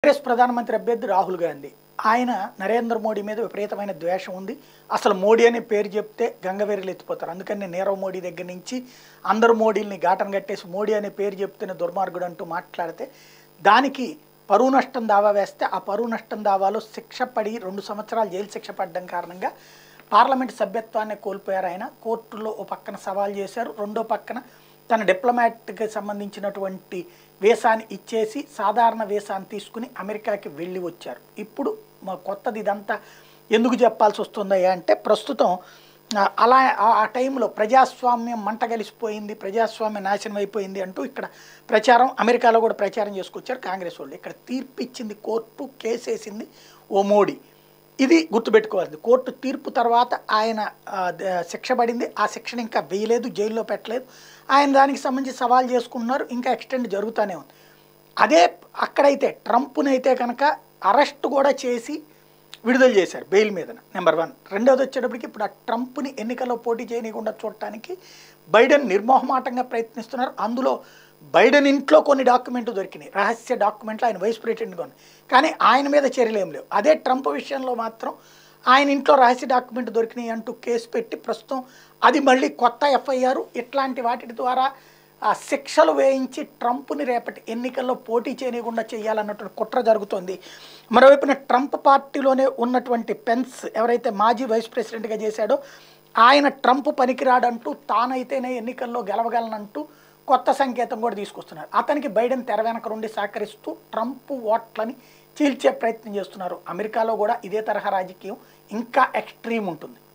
కాంగ్రెస్ ప్రధానమంత్రి అభ్యర్థి రాహుల్ గాంధీ ఆయన నరేంద్ర మోడీ మీద విపరీతమైన ద్వేషం ఉంది అసలు మోడీ అనే పేరు చెప్తే గంగవేరులు ఎత్తిపోతారు అందుకని నీరవ్ మోడీ దగ్గర నుంచి అందరు మోడీల్ని ఘాటన కట్టేసి మోడీ అనే పేరు చెప్తేనే దుర్మార్గుడు అంటూ మాట్లాడితే దానికి పరువు నష్టం దావా వేస్తే ఆ పరువు నష్టం దావాలో శిక్ష పడి రెండు సంవత్సరాలు జైలు శిక్ష పడడం కారణంగా పార్లమెంట్ సభ్యత్వాన్ని కోల్పోయారు ఆయన కోర్టులో ఓ పక్కన సవాల్ చేశారు రెండో పక్కన తన డిప్లొమాట్కి సంబంధించినటువంటి వీసాని ఇచ్చేసి సాధారణ వీసాని తీసుకుని అమెరికాకి వెళ్ళి వచ్చారు ఇప్పుడు మా కొత్తది ఇదంతా ఎందుకు చెప్పాల్సి వస్తుందయ్యా అంటే ప్రస్తుతం ఆ, అలా ఆ- ఆ టైంలో ప్రజాస్వామ్యం మంట కలిసిపోయింది ప్రజాస్వామ్యం నాశనం అయిపోయింది అంటూ ఇక్కడ ప్రచారం అమెరికాలో కూడా ప్రచారం చేసుకొచ్చారు కాంగ్రెస్ వాళ్ళు ఇక్కడ తీర్పు ఇచ్చింది కోర్టు కేసేసింది ఓ మోడీ ఇది గుర్తుపెట్టుకోవాలి కోర్టు తీర్పు తర్వాత ఆయన ఆ, ద- శిక్ష పడింది ఆ శిక్షను ఇంకా వేయలేదు జైల్లో పెట్టలేదు ఆయన దానికి సంబంధించి సవాల్ చేసుకుంటున్నారు ఇంకా ఎక్స్టెండ్ జరుగుతూనే ఉంది అదే అక్కడైతే ట్రంప్నైతే కనుక అరెస్ట్ కూడా చేసి విడుదల చేశారు బెయిల్ మీద నెంబర్ వన్ రెండోది వచ్చేటప్పటికి ఇప్పుడు ఆ ట్రంప్ని ఎన్నికల్లో పోటీ చేయనీయకుండా చూడటానికి బైడెన్ నిర్మోహమాటంగా ప్రయత్నిస్తున్నారు అందులో బైడెన్ ఇంట్లో కొన్ని డాక్యుమెంట్లు దొరికినాయి రహస్య డాక్యుమెంట్లు ఆయన వైస్ ప్రెసిడెంట్గా ఉన్నాయి కానీ ఆయన మీద చర్యలు ఏం లేవు అదే ట్రంప్ విషయంలో మాత్రం ఆయన ఇంట్లో రహస్య డాక్యుమెంట్ దొరికినాయి అంటూ కేసు పెట్టి ప్రస్తుతం అది మళ్ళీ కొత్త ఎఫ్ఐఆర్ ఇట్లాంటి వాటి ద్వారా ఆ శిక్షలు వేయించి ట్రంప్ని రేపటి ఎన్నికల్లో పోటీ చేయకుండా చేయాలన్నటువంటి కుట్ర జరుగుతోంది మరోవైపున ట్రంప్ పార్టీలోనే ఉన్నటువంటి పెన్స్ ఎవరైతే మాజీ వైస్ ప్రెసిడెంట్గా చేశాడో ఆయన ట్రంప్ పనికిరాడంటూ తానైతేనే ఎన్నికల్లో గెలవగలనంటూ కొత్త సంకేతం కూడా తీసుకొస్తున్నారు అతనికి బైడెన్ తెర వెనక నుండి సహకరిస్తూ ట్రంప్ ఓట్లని చీల్చే ప్రయత్నం చేస్తున్నారు అమెరికాలో కూడా ఇదే తరహా రాజకీయం ఇంకా ఎక్స్ట్రీమ్ ఉంటుంది